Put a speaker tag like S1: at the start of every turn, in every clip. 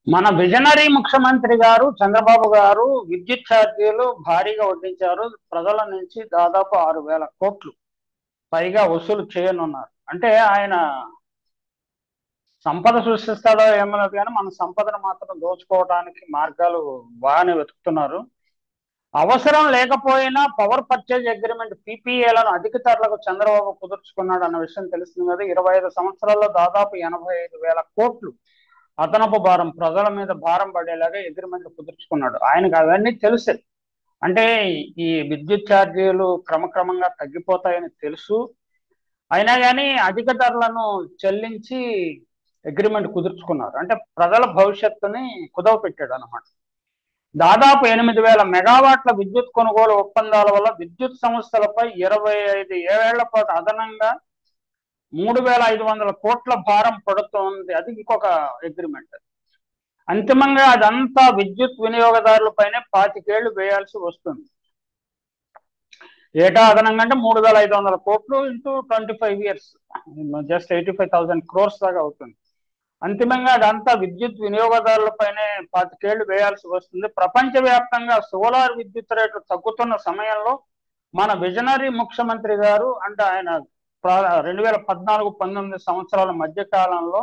S1: మన విజనరీ ముఖ్యమంత్రి గారు చంద్రబాబు గారు విద్యుత్ ఛార్జీలు భారీగా వడ్డించారు ప్రజల నుంచి దాదాపు ఆరు వేల కోట్లు పైగా వసూలు చేయనున్నారు అంటే ఆయన సంపద సృష్టిస్తాడో ఏమన్నది కానీ మన సంపదను మాత్రం దోచుకోవడానికి మార్గాలు బాగానే వెతుకుతున్నారు అవసరం లేకపోయినా పవర్ పర్చేజ్ అగ్రిమెంట్ పీపీఏలను అధిక ధరలకు చంద్రబాబు కుదుర్చుకున్నాడు అన్న విషయం తెలుస్తుంది కదా ఇరవై ఐదు సంవత్సరాల్లో దాదాపు ఎనభై ఐదు వేల కోట్లు అదనపు భారం ప్రజల మీద భారం పడేలాగా అగ్రిమెంట్ కుదుర్చుకున్నాడు ఆయనకు అవన్నీ తెలుసు అంటే ఈ విద్యుత్ ఛార్జీలు క్రమక్రమంగా తగ్గిపోతాయని తెలుసు అయినా కానీ అధిక ధరలను చెల్లించి అగ్రిమెంట్ కుదుర్చుకున్నారు అంటే ప్రజల భవిష్యత్తుని కుదవ పెట్టాడు అనమాట దాదాపు ఎనిమిది వేల మెగావాట్ల విద్యుత్ కొనుగోలు ఒప్పందాల వల్ల విద్యుత్ సంస్థలపై ఇరవై ఐదు ఏళ్ల పాటు అదనంగా మూడు వేల ఐదు వందల కోట్ల భారం పడుతోంది అది ఇంకొక అగ్రిమెంట్ అంతిమంగా అదంతా విద్యుత్ వినియోగదారులపైనే పాతికేళ్లు వేయాల్సి వస్తుంది ఏటా అదనంగా అంటే మూడు వేల ఐదు వందల కోట్లు into twenty five years just eighty five thousand crores దాకా అవుతుంది అంతిమంగా అదంతా విద్యుత్ వినియోగదారులపైనే పాతికేళ్లు వేయాల్సి వస్తుంది ప్రపంచవ్యాప్తంగా సోలార్ విద్యుత్ రేట్లు తగ్గుతున్న సమయంలో మన విజనరీ ముఖ్యమంత్రి గారు అంటే ఆయన రెండు వేల పద్నాలుగు పంతొమ్మిది సంవత్సరాల మధ్య కాలంలో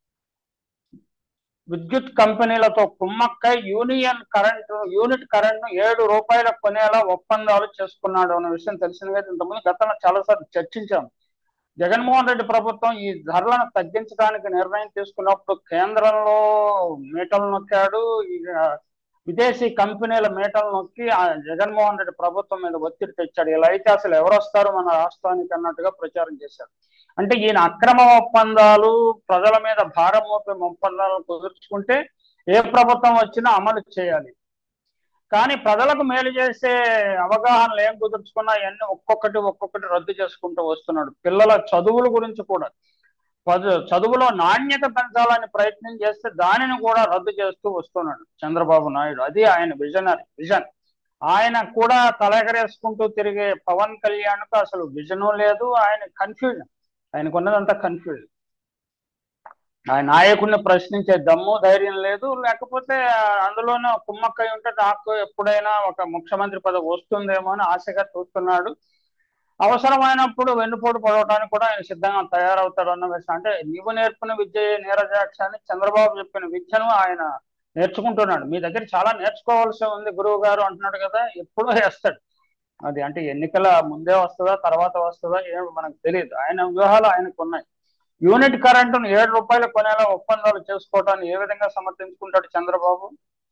S1: విద్యుత్ కంపెనీలతో కుమ్మక్కై యూనియన్ కరెంట్ యూనిట్ కరెంట్ ఏడు రూపాయలకు కొనేలా ఒప్పందాలు చేసుకున్నాడు అన్న విషయం తెలిసింది కదా ఇంతకుముందు గతంలో చాలాసార్లు చర్చించాం జగన్మోహన్ రెడ్డి ప్రభుత్వం ఈ ధరలను తగ్గించడానికి నిర్ణయం తీసుకున్నప్పుడు కేంద్రంలో మీటలు నొక్కాడు విదేశీ కంపెనీల మీటలు నొక్కి ఆ జగన్మోహన్ రెడ్డి ప్రభుత్వం మీద ఒత్తిడి తెచ్చాడు ఇలా అయితే అసలు ఎవరు వస్తారు మన రాష్ట్రానికి అన్నట్టుగా ప్రచారం చేశారు అంటే ఈయన అక్రమ ఒప్పందాలు ప్రజల మీద భారం మోపే ఒప్పందాలను కుదుర్చుకుంటే ఏ ప్రభుత్వం వచ్చినా అమలు చేయాలి కానీ ప్రజలకు మేలు చేసే అవగాహనలు ఏం కుదుర్చుకున్నా ఇవన్నీ ఒక్కొక్కటి ఒక్కొక్కటి రద్దు చేసుకుంటూ వస్తున్నాడు పిల్లల చదువుల గురించి కూడా చదువులో నాణ్యత పెంచాలని ప్రయత్నం చేస్తే దానిని కూడా రద్దు చేస్తూ వస్తున్నాడు చంద్రబాబు నాయుడు అది ఆయన విజనరీ విజన్ ఆయన కూడా తలెగరేసుకుంటూ తిరిగే పవన్ కళ్యాణ్కు అసలు విజను లేదు ఆయన కన్ఫ్యూజన్ ఆయనకున్నదంతా కన్ఫ్యూజన్ ఆయన నాయకుడిని ప్రశ్నించే దమ్ము ధైర్యం లేదు లేకపోతే అందులోనే కుమ్మక్కై ఉంటే నాకు ఎప్పుడైనా ఒక ముఖ్యమంత్రి పదవి వస్తుందేమో అని ఆశగా చూస్తున్నాడు అవసరమైనప్పుడు వెన్నుపోటు పడవటానికి కూడా ఆయన సిద్ధంగా తయారవుతాడు అన్న విషయం అంటే నీవు నేర్పిన విద్య నీరజాక్ష అని చంద్రబాబు చెప్పిన విద్యను ఆయన నేర్చుకుంటున్నాడు మీ దగ్గర చాలా నేర్చుకోవాల్సి ఉంది గురువు గారు అంటున్నాడు కదా ఎప్పుడో వేస్తాడు అది అంటే ఎన్నికల ముందే వస్తుందా తర్వాత వస్తుందా ఏమో మనకు తెలియదు ఆయన వ్యూహాలు ఆయనకు ఉన్నాయి యూనిట్ కరెంటును ఏడు రూపాయలు కొనేలా ఒప్పందాలు చేసుకోవటాన్ని ఏ విధంగా సమర్థించుకుంటాడు చంద్రబాబు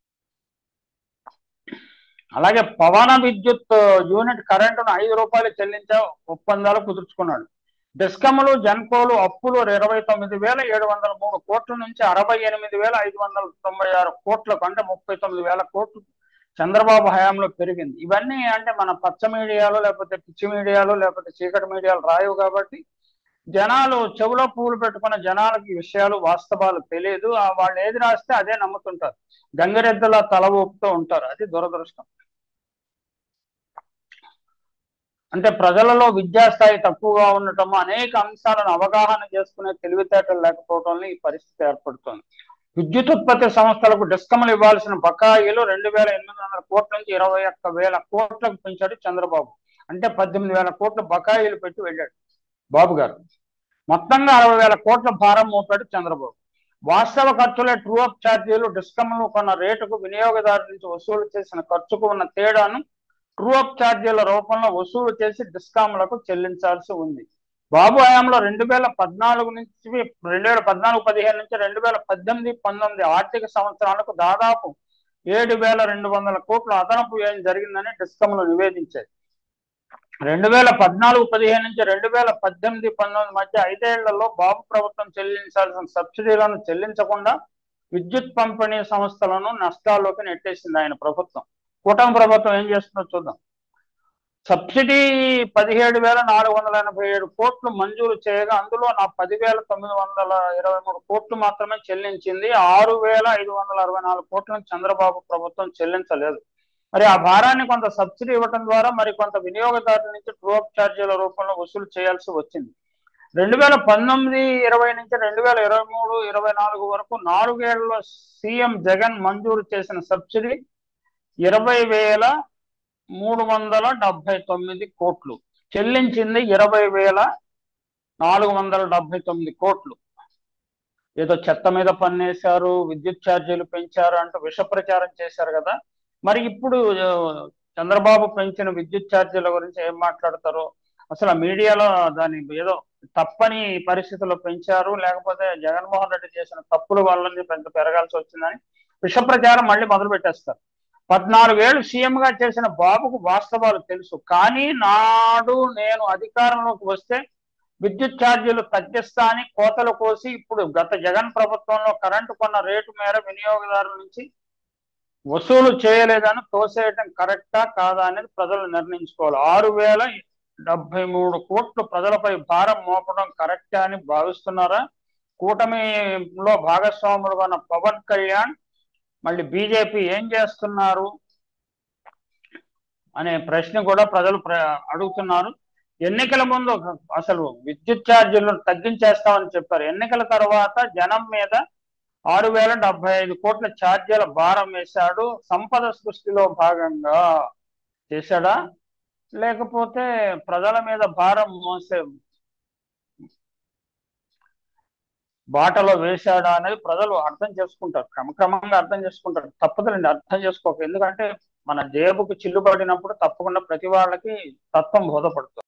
S1: అలాగే పవన విద్యుత్ యూనిట్ కరెంటును ఐదు రూపాయలు చెల్లించే ఒప్పందాలు కుదుర్చుకున్నాడు డిస్కమ్లు జన్కోలు అప్పులు ఇరవై తొమ్మిది వేల ఏడు వందల మూడు కోట్ల నుంచి అరవై ఎనిమిది వేల ఐదు వందల తొంభై ఆరు కోట్లకు అంటే ముప్పై తొమ్మిది వేల కోట్లు చంద్రబాబు హయాంలో పెరిగింది ఇవన్నీ అంటే మన పచ్చ మీడియాలో లేకపోతే పిచ్చి మీడియాలో లేకపోతే చీకటి మీడియాలు రాయవు కాబట్టి జనాలు చెవులో పువ్వులు పెట్టుకున్న జనాలకి విషయాలు వాస్తవాలు తెలియదు వాళ్ళు ఏది రాస్తే అదే నమ్ముతుంటారు గంగిరెద్దుల తల ఊపుతూ ఉంటారు అది దురదృష్టం అంటే ప్రజలలో విద్యాస్థాయి తక్కువగా ఉండటము అనేక అంశాలను అవగాహన చేసుకునే తెలివితేటలు లేకపోవడం ఈ పరిస్థితి ఏర్పడుతుంది విద్యుత్ ఉత్పత్తి సంస్థలకు డిస్కమ్లు ఇవ్వాల్సిన బకాయిలు రెండు వేల ఎనిమిది వందల కోట్ల నుంచి ఇరవై ఒక్క వేల కోట్లకు పెంచాడు చంద్రబాబు అంటే పద్దెనిమిది వేల కోట్ల బకాయిలు పెట్టి వెళ్ళాడు బాబు గారు మొత్తంగా అరవై వేల కోట్ల భారం మోపాడు చంద్రబాబు వాస్తవ ఖర్చులే ట్రూ అప్ ఛార్జీలు డిస్కమ్లు కొన్న రేటుకు వినియోగదారు నుంచి వసూలు చేసిన ఖర్చుకు ఉన్న తేడాను ట్రూ అప్ ఛార్జీల రూపంలో వసూలు చేసి డిస్కామ్లకు చెల్లించాల్సి ఉంది బాబు హయాంలో రెండు వేల పద్నాలుగు నుంచి రెండు వేల పద్నాలుగు పదిహేను నుంచి రెండు వేల పద్దెనిమిది పంతొమ్మిది ఆర్థిక సంవత్సరాలకు దాదాపు ఏడు వేల రెండు వందల కోట్ల అదనపు వ్యయం జరిగిందని డిస్కమ్లు నివేదించాయి రెండు వేల పద్నాలుగు పదిహేను నుంచి రెండు వేల పద్దెనిమిది పంతొమ్మిది మధ్య ఐదేళ్లలో బాబు ప్రభుత్వం చెల్లించాల్సిన సబ్సిడీలను చెల్లించకుండా విద్యుత్ పంపిణీ సంస్థలను నష్టాల్లోకి నెట్టేసింది ఆయన ప్రభుత్వం కూటమి ప్రభుత్వం ఏం చేస్తుందో చూద్దాం సబ్సిడీ పదిహేడు వేల నాలుగు వందల ఎనభై ఏడు కోట్లు మంజూరు చేయగా అందులో నా పదివేల తొమ్మిది వందల ఇరవై మూడు కోట్లు మాత్రమే చెల్లించింది ఆరు వేల ఐదు వందల అరవై నాలుగు కోట్లను చంద్రబాబు ప్రభుత్వం చెల్లించలేదు మరి ఆ భారాన్ని కొంత సబ్సిడీ ఇవ్వడం ద్వారా మరి కొంత వినియోగదారుల నుంచి ట్రూఅప్ ఛార్జీల రూపంలో వసూలు చేయాల్సి వచ్చింది రెండు వేల పంతొమ్మిది ఇరవై నుంచి రెండు వేల ఇరవై మూడు ఇరవై నాలుగు వరకు నాలుగేళ్లలో సీఎం జగన్ మంజూరు చేసిన సబ్సిడీ ఇరవై వేల మూడు వందల డెబ్బై తొమ్మిది కోట్లు చెల్లించింది ఇరవై వేల నాలుగు వందల డెబ్బై తొమ్మిది కోట్లు ఏదో చెత్త మీద పన్నేశారు విద్యుత్ ఛార్జీలు పెంచారు అంటూ విష ప్రచారం చేశారు కదా మరి ఇప్పుడు ఆ, చంద్రబాబు పెంచిన విద్యుత్ ఛార్జీల గురించి ఏం మాట్లాడతారు అసలు ఆ మీడియాలో దాని ఏదో తప్పని పరిస్థితుల్లో పెంచారు లేకపోతే జగన్మోహన్ రెడ్డి చేసిన తప్పుల వల్ల పెద్ద పెరగాల్సి వచ్చిందని విష ప్రచారం మళ్ళీ మొదలు పెట్టేస్తారు పద్నాలుగేళ్లు సీఎం గా చేసిన బాబుకు వాస్తవాలు తెలుసు కానీ నాడు నేను అధికారంలోకి వస్తే విద్యుత్ ఛార్జీలు తగ్గిస్తా అని కోతలు కోసి ఇప్పుడు గత జగన్ ప్రభుత్వంలో కరెంటు కొన్న రేటు మేర వినియోగదారుల నుంచి వసూలు చేయలేదని తోసేయటం కరెక్టా కాదా అనేది ప్రజలు నిర్ణయించుకోవాలి ఆరు వేల డెబ్బై మూడు కోట్లు ప్రజలపై భారం మోపడం కరెక్టా అని భావిస్తున్నారా కూటమిలో భాగస్వాములుగా ఉన్న పవన్ కళ్యాణ్ మళ్ళీ బీజేపీ ఏం చేస్తున్నారు అనే ప్రశ్న కూడా ప్రజలు ప్ర- అడుగుతున్నారు ఎన్నికల ముందు అసలు విద్యుత్ ఛార్జీలను తగ్గించేస్తామని చెప్పారు ఎన్నికల తర్వాత జనం మీద ఆరు వేల డెబ్బై ఐదు కోట్ల ఛార్జీల భారం వేశాడు సంపద సృష్టిలో భాగంగా చేశాడా లేకపోతే ప్రజల మీద భారం మోసే బాటలో వేశాడా అనేది ప్రజలు అర్థం చేసుకుంటారు క్రమక్రమంగా అర్థం చేసుకుంటారు తప్పదులండి అర్థం చేసుకోక ఎందుకంటే మన జేబుకు చిల్లుపడినప్పుడు తప్పకుండా ప్రతి వాళ్ళకి తత్వం బోధపడుతుంది